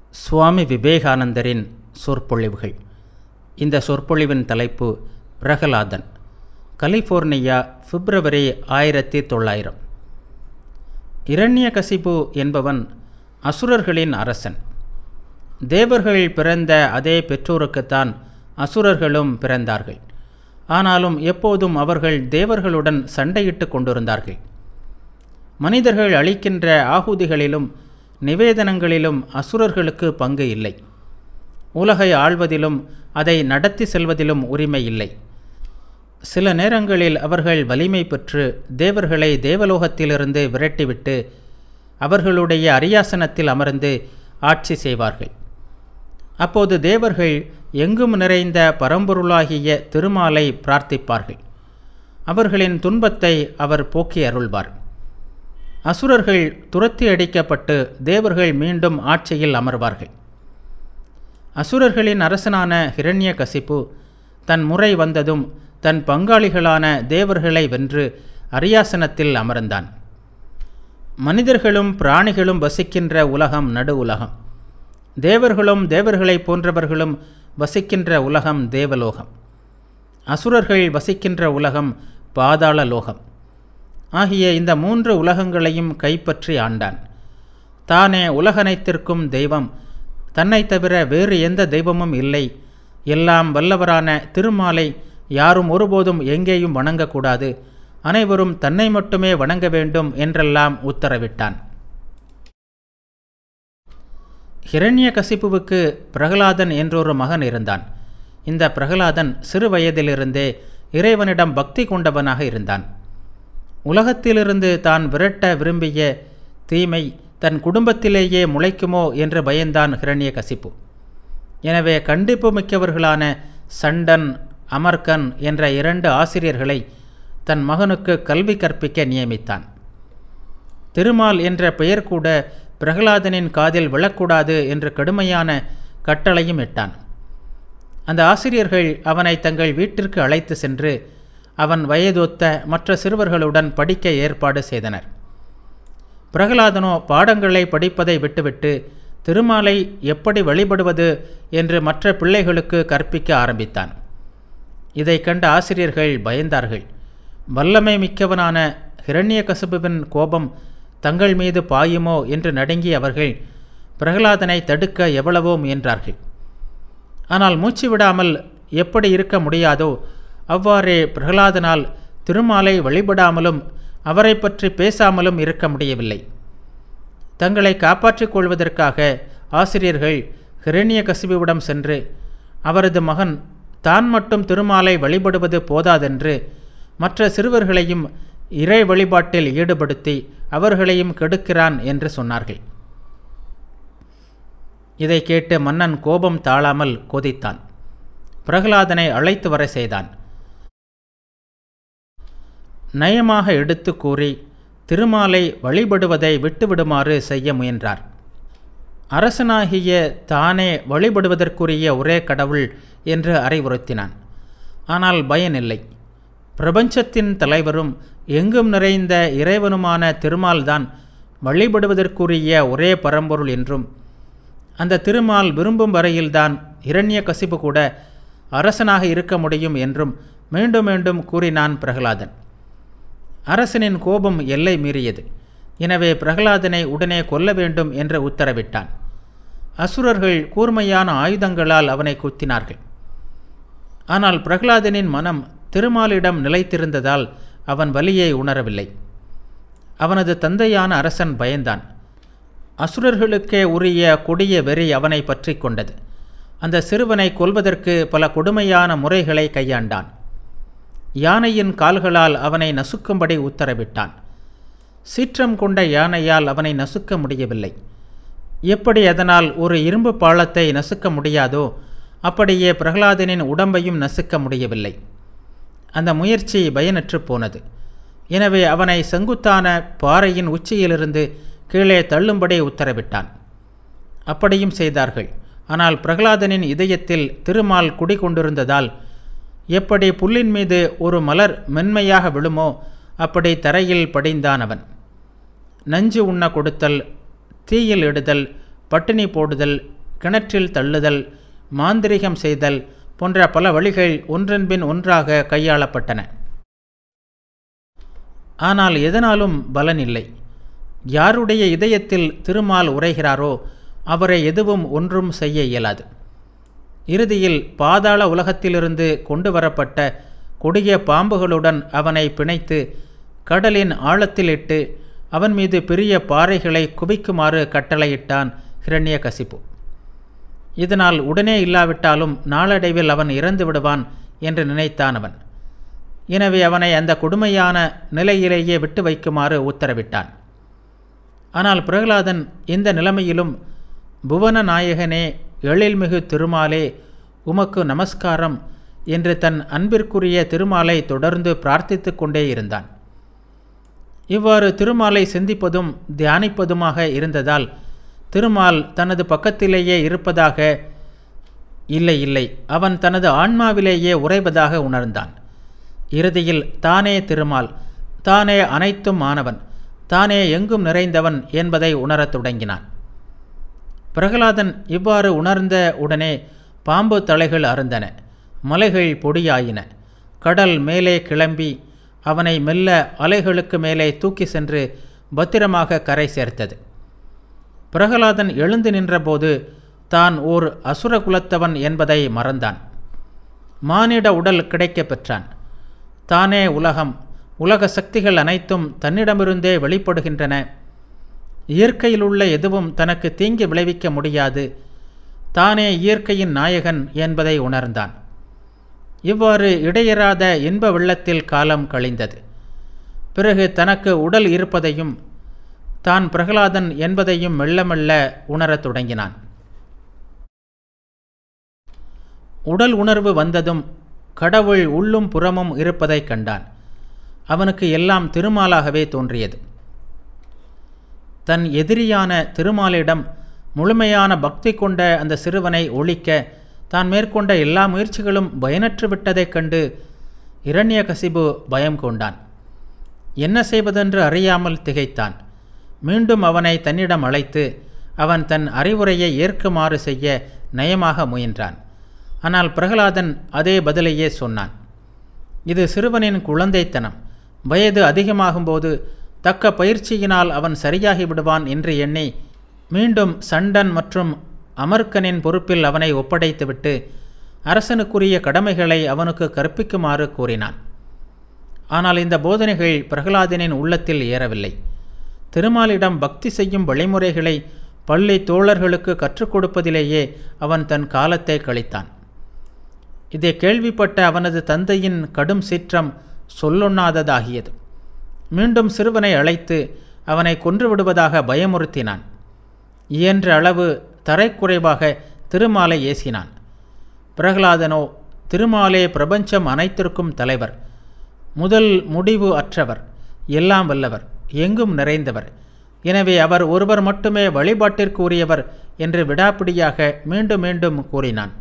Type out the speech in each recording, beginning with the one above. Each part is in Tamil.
சுவாமி விவேகானந்தரின் சொற்பொழிவுகள் இந்த சொற்பொழிவின் தலைப்பு பிரகலாதன் கலிஃபோர்னியா பிப்ரவரி ஆயிரத்தி தொள்ளாயிரம் இரண்யகசிபு என்பவன் அசுரர்களின் அரசன் தேவர்கள் பிறந்த அதே பெற்றோருக்குத்தான் அசுரர்களும் பிறந்தார்கள் ஆனாலும் எப்போதும் அவர்கள் தேவர்களுடன் சண்டையிட்டு கொண்டிருந்தார்கள் மனிதர்கள் அளிக்கின்ற ஆகுதிகளிலும் நிவேதனங்களிலும் அசுரர்களுக்கு பங்கு இல்லை உலகை ஆள்வதிலும் அதை நடத்தி செல்வதிலும் உரிமை இல்லை சில நேரங்களில் அவர்கள் வலிமை பெற்று தேவர்களை தேவலோகத்திலிருந்து விரட்டிவிட்டு அவர்களுடைய அரியாசனத்தில் அமர்ந்து ஆட்சி செய்வார்கள் அப்போது தேவர்கள் எங்கும் நிறைந்த பரம்பொருளாகிய திருமாலை பிரார்த்திப்பார்கள் அவர்களின் துன்பத்தை அவர் போக்கி அருள்வார் அசுரர்கள் துரத்தி அடிக்கப்பட்டு தேவர்கள் மீண்டும் ஆட்சியில் அமர்வார்கள் அசுரர்களின் அரசனான ஹிரண்ய கசிப்பு தன் முறை வந்ததும் தன் பங்காளிகளான தேவர்களை வென்று அரியாசனத்தில் அமர்ந்தான் மனிதர்களும் பிராணிகளும் வசிக்கின்ற உலகம் நடு உலகம் தேவர்களும் தேவர்களைப் போன்றவர்களும் வசிக்கின்ற உலகம் தேவலோகம் அசுரர்கள் வசிக்கின்ற உலகம் பாதாள லோகம் ஆகிய இந்த மூன்று உலகங்களையும் கைப்பற்றி ஆண்டான் தானே உலகனைத்திற்கும் தெய்வம் தன்னை தவிர வேறு எந்த தெய்வமும் இல்லை எல்லாம் வல்லவரான திருமாலை யாரும் ஒருபோதும் எங்கேயும் வணங்கக்கூடாது அனைவரும் தன்னை மட்டுமே வணங்க வேண்டும் என்றெல்லாம் உத்தரவிட்டான் ஹிரண்ய கசிப்புவுக்கு பிரகலாதன் என்றொரு மகன் இருந்தான் இந்த பிரகலாதன் சிறு வயதிலிருந்தே இறைவனிடம் பக்தி கொண்டவனாக இருந்தான் உலகத்திலிருந்து தான் விரட்ட விரும்பிய தீமை தன் குடும்பத்திலேயே முளைக்குமோ என்று பயந்தான் ஹிரண்ய கசிப்பு எனவே கண்டிப்பு மிக்கவர்களான சண்டன் அமர்கன் என்ற இரண்டு ஆசிரியர்களை தன் மகனுக்கு கல்வி கற்பிக்க நியமித்தான் திருமால் என்ற பெயர் கூட பிரகலாதனின் காதில் விழக்கூடாது என்று கடுமையான கட்டளையும் இட்டான் அந்த ஆசிரியர்கள் அவனை தங்கள் வீட்டிற்கு அழைத்து சென்று அவன் வயதொத்த மற்ற சிறுவர்களுடன் படிக்க ஏற்பாடு செய்தனர் பிரகலாதனோ பாடங்களை படிப்பதை விட்டுவிட்டு திருமாலை எப்படி வழிபடுவது என்று மற்ற பிள்ளைகளுக்கு கற்பிக்க ஆரம்பித்தான் இதை கண்ட ஆசிரியர்கள் பயந்தார்கள் வல்லமை மிக்கவனான ஹிரண்ய கசுபுவின் கோபம் தங்கள் மீது பாயுமோ என்று நடுங்கி அவர்கள் பிரகலாதனை தடுக்க எவ்வளவோ முயன்றார்கள் ஆனால் மூச்சு விடாமல் எப்படி இருக்க முடியாதோ அவ்வாறே பிரகலாதனால் திருமாலை வழிபடாமலும் அவரை பற்றி பேசாமலும் இருக்க முடியவில்லை தங்களை காப்பாற்றிக் கொள்வதற்காக ஆசிரியர்கள் ஹிரண்ய கசிபுவிடம் சென்று அவரது மகன் தான் மட்டும் திருமாலை வழிபடுவது போதாதென்று மற்ற சிறுவர்களையும் இறை வழிபாட்டில் ஈடுபடுத்தி அவர்களையும் கெடுக்கிறான் என்று சொன்னார்கள் இதை கேட்டு மன்னன் கோபம் தாழாமல் கொதித்தான் பிரகலாதனை அழைத்து வர செய்தான் நயமாக எடுத்து கூறி திருமாலை வழிபடுவதை விட்டுவிடுமாறு செய்ய முயன்றார் அரசனாகிய தானே வழிபடுவதற்குரிய ஒரே கடவுள் என்று அறிவுறுத்தினான் ஆனால் பயனில்லை பிரபஞ்சத்தின் தலைவரும் எங்கும் நிறைந்த இறைவனுமான திருமால்தான் வழிபடுவதற்குரிய ஒரே பரம்பொருள் என்றும் அந்த திருமால் விரும்பும் வரையில்தான் இரண்ய கசிப்பு கூட அரசனாக இருக்க முடியும் என்றும் மீண்டும் மீண்டும் கூறினான் பிரகலாதன் அரசனின் கோபம் எல்லை மீறியது எனவே பிரகலாதனை உடனே கொல்ல வேண்டும் என்று உத்தரவிட்டான் அசுரர்கள் கூர்மையான ஆயுதங்களால் அவனை குத்தினார்கள் ஆனால் பிரகலாதனின் மனம் திருமாலிடம் நிலைத்திருந்ததால் அவன் வலியை உணரவில்லை அவனது தந்தையான அரசன் பயந்தான் அசுரர்களுக்கே உரிய கொடிய வெறி அவனை பற்றி கொண்டது அந்த சிறுவனை கொல்வதற்கு பல கொடுமையான முறைகளை கையாண்டான் யானையின் கால்களால் அவனை நசுக்கும்படி உத்தரவிட்டான் சீற்றம் கொண்ட யானையால் அவனை நசுக்க முடியவில்லை எப்படி அதனால் ஒரு இரும்பு பாலத்தை நசுக்க முடியாதோ அப்படியே பிரகலாதனின் உடம்பையும் நசுக்க முடியவில்லை அந்த முயற்சி பயனற்று போனது எனவே அவனை செங்குத்தான பாறையின் உச்சியிலிருந்து கீழே தள்ளும்படி உத்தரவிட்டான் அப்படியும் செய்தார்கள் ஆனால் பிரகலாதனின் இதயத்தில் திருமால் குடிகொண்டிருந்ததால் எப்படி புல்லின் மீது ஒரு மலர் மென்மையாக விழுமோ அப்படி தரையில் படிந்தான் அவன் நஞ்சு உண்ண கொடுத்தல் தீயில் இடுதல் பட்டினி போடுதல் கிணற்றில் தள்ளுதல் மாந்திரிகம் செய்தல் போன்ற பல வழிகள் ஒன்றன்பின் ஒன்றாக கையாளப்பட்டன ஆனால் எதனாலும் பலன் இல்லை யாருடைய இதயத்தில் திருமால் உரைகிறாரோ அவரை எதுவும் ஒன்றும் செய்ய இயலாது இறுதியில் பாதாள உலகத்திலிருந்து கொண்டு வரப்பட்ட கொடிய பாம்புகளுடன் அவனை பிணைத்து கடலின் ஆழத்தில் இட்டு அவன் மீது பெரிய பாறைகளை குவிக்குமாறு கட்டளையிட்டான் ஹிரண்ய கசிப்பு இதனால் உடனே இல்லாவிட்டாலும் நாளடைவில் அவன் இறந்து விடுவான் என்று நினைத்தான் அவன் எனவே அவனை அந்த கொடுமையான நிலையிலேயே விட்டு வைக்குமாறு உத்தரவிட்டான் ஆனால் பிரகலாதன் இந்த நிலைமையிலும் புவன நாயகனே எழில்மிகு திருமாலே உமக்கு நமஸ்காரம் என்று தன் அன்பிற்குரிய திருமாலை தொடர்ந்து பிரார்த்தித்து கொண்டே இருந்தான் இவ்வாறு திருமாலை சிந்திப்பதும் தியானிப்பதுமாக இருந்ததால் திருமால் தனது பக்கத்திலேயே இருப்பதாக இல்லை இல்லை அவன் தனது ஆன்மாவிலேயே உறைவதாக உணர்ந்தான் இறுதியில் தானே திருமால் தானே அனைத்தும் ஆனவன் தானே எங்கும் நிறைந்தவன் என்பதை உணரத் தொடங்கினான் பிரகலாதன் இவ்வாறு உணர்ந்த உடனே பாம்பு தலைகள் அருந்தன மலைகள் பொடியாயின கடல் மேலே கிளம்பி அவனை மெல்ல அலைகளுக்கு மேலே தூக்கி சென்று பத்திரமாக கரை சேர்த்தது பிரகலாதன் எழுந்து நின்றபோது தான் ஓர் அசுர குலத்தவன் என்பதை மறந்தான் மானிட உடல் கிடைக்கப் பெற்றான் தானே உலகம் உலக சக்திகள் அனைத்தும் தன்னிடமிருந்தே வெளிப்படுகின்றன இயற்கையில் உள்ள எதுவும் தனக்கு தீங்கு விளைவிக்க முடியாது தானே இயற்கையின் நாயகன் என்பதை உணர்ந்தான் இவ்வாறு இடையறாத இன்ப வெள்ளத்தில் காலம் கழிந்தது பிறகு தனக்கு உடல் இருப்பதையும் தான் பிரகலாதன் என்பதையும் மெல்ல மெல்ல உணரத் தொடங்கினான் உடல் உணர்வு வந்ததும் கடவுள் உள்ளும் புறமும் இருப்பதைக் கண்டான் அவனுக்கு எல்லாம் திருமாலாகவே தோன்றியது தன் எதிரியான திருமாலிடம் முழுமையான பக்தி கொண்ட அந்த சிறுவனை ஒழிக்க தான் மேற்கொண்ட எல்லா முயற்சிகளும் பயனற்று விட்டதைக் கண்டு இரண்யகசிபு பயம் கொண்டான் என்ன செய்வதென்று அறியாமல் திகைத்தான் மீண்டும் அவனை தன்னிடம் அழைத்து அவன் தன் அறிவுரையை ஏற்குமாறு செய்ய நயமாக முயன்றான் ஆனால் பிரகலாதன் அதே பதிலையே சொன்னான் இது சிறுவனின் குழந்தைத்தனம் வயது அதிகமாகும்போது தக்க பயிற்சியினால் அவன் சரியாகி விடுவான் என்று எண்ணி மீண்டும் சண்டன் மற்றும் அமர்க்கனின் பொறுப்பில் அவனை ஒப்படைத்துவிட்டு அரசனுக்குரிய கடமைகளை அவனுக்கு கற்பிக்குமாறு கூறினான் ஆனால் இந்த போதனைகள் பிரகலாதனின் உள்ளத்தில் ஏறவில்லை திருமாலிடம் பக்தி செய்யும் வழிமுறைகளை பள்ளி தோழர்களுக்கு கற்றுக் கொடுப்பதிலேயே அவன் தன் காலத்தை கழித்தான் இதை கேள்விப்பட்ட அவனது தந்தையின் கடும் சீற்றம் சொல்லொண்ணாததாகியது மீண்டும் சிறுவனை அழைத்து அவனை கொன்றுவிடுவதாக பயமுறுத்தினான் இயன்ற அளவு தரைக்குறைவாக திருமாலை ஏசினான் பிரகலாதனோ திருமாலே பிரபஞ்சம் அனைத்திற்கும் தலைவர் முதல் முடிவு அற்றவர் எல்லாம் வல்லவர் எங்கும் நிறைந்தவர் எனவே அவர் ஒருவர் மட்டுமே வழிபாட்டிற்கு உரியவர் என்று விடாப்பிடியாக மீண்டும் மீண்டும் கூறினான்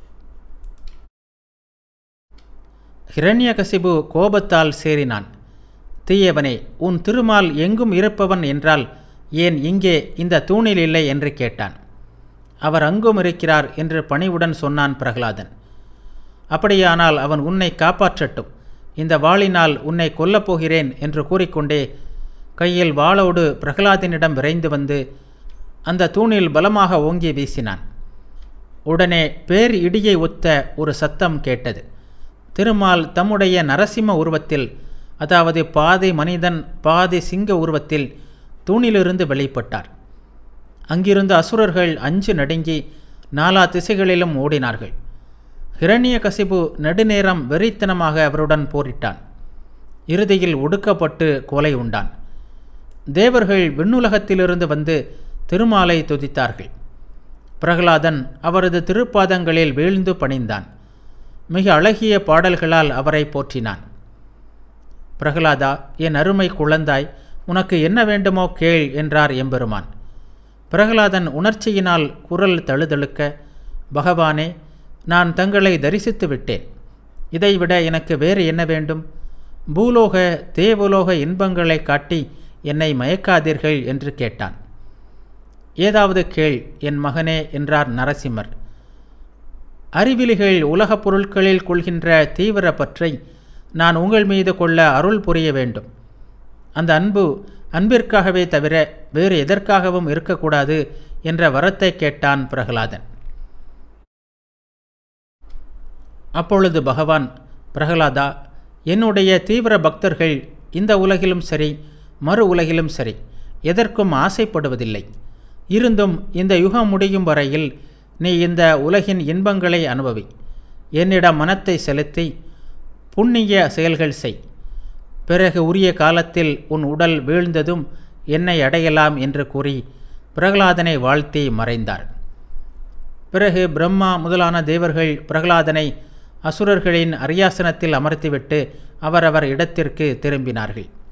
ஹிரண்யகசிபு கோபத்தால் சேரினான் தீயவனே உன் திருமால் எங்கும் இருப்பவன் என்றால் ஏன் இங்கே இந்த தூணில் இல்லை என்று கேட்டான் அவர் அங்கும் இருக்கிறார் என்று பணிவுடன் சொன்னான் பிரகலாதன் அப்படியானால் அவன் உன்னை காப்பாற்றட்டும் இந்த வாளினால் உன்னை கொல்லப் போகிறேன் என்று கூறிக்கொண்டே கையில் வாளோடு பிரகலாதனிடம் விரைந்து வந்து அந்த தூணில் பலமாக ஓங்கி வீசினான் உடனே பேர் இடியை ஒத்த ஒரு சத்தம் கேட்டது திருமால் தம்முடைய நரசிம்ம உருவத்தில் அதாவது பாதி மனிதன் பாதி சிங்க உருவத்தில் தூணிலிருந்து வெளிப்பட்டார் அங்கிருந்த அசுரர்கள் அஞ்சு நடுங்கி நாலா திசைகளிலும் ஓடினார்கள் ஹிரண்ய கசிபு நெடுநேரம் வெறித்தனமாக அவருடன் போரிட்டான் இறுதியில் ஒடுக்கப்பட்டு கொலை உண்டான் தேவர்கள் விண்ணுலகத்திலிருந்து வந்து திருமாலை துதித்தார்கள் பிரகலாதன் அவரது திருப்பாதங்களில் வீழ்ந்து பணிந்தான் மிக அழகிய பாடல்களால் அவரை போற்றினான் பிரகலாதா என் அருமை குழந்தாய் உனக்கு என்ன வேண்டுமோ கேள் என்றார் எம்பெருமான் பிரகலாதன் உணர்ச்சியினால் குரல் தழுதழுக்க பகவானே நான் தங்களை தரிசித்து விட்டேன் இதைவிட எனக்கு வேறு என்ன வேண்டும் பூலோக தேவலோக இன்பங்களை காட்டி என்னை மயக்காதீர்கள் என்று கேட்டான் ஏதாவது கேள் என் மகனே என்றார் நரசிம்மர் அறிவிலிகள் உலகப் பொருட்களில் கொள்கின்ற தீவிர பற்றை நான் உங்கள் மீது கொள்ள அருள் புரிய வேண்டும் அந்த அன்பு அன்பிற்காகவே தவிர வேறு எதற்காகவும் இருக்கக்கூடாது என்ற வரத்தை கேட்டான் பிரகலாதன் அப்பொழுது பகவான் பிரகலாதா என்னுடைய தீவிர பக்தர்கள் இந்த உலகிலும் சரி மறு உலகிலும் சரி எதற்கும் ஆசைப்படுவதில்லை இருந்தும் இந்த யுகம் முடியும் வரையில் நீ இந்த உலகின் இன்பங்களை அனுபவி என்னிடம் மனத்தை செலுத்தி புண்ணிய செயல்கள் செய் பிறகு உரிய காலத்தில் உன் உடல் வீழ்ந்ததும் என்னை அடையலாம் என்று கூறி பிரகலாதனை வாழ்த்தி மறைந்தார் பிறகு பிரம்மா முதலான தேவர்கள் பிரகலாதனை அசுரர்களின் அரியாசனத்தில் அமர்த்திவிட்டு அவரவர் இடத்திற்கு திரும்பினார்கள்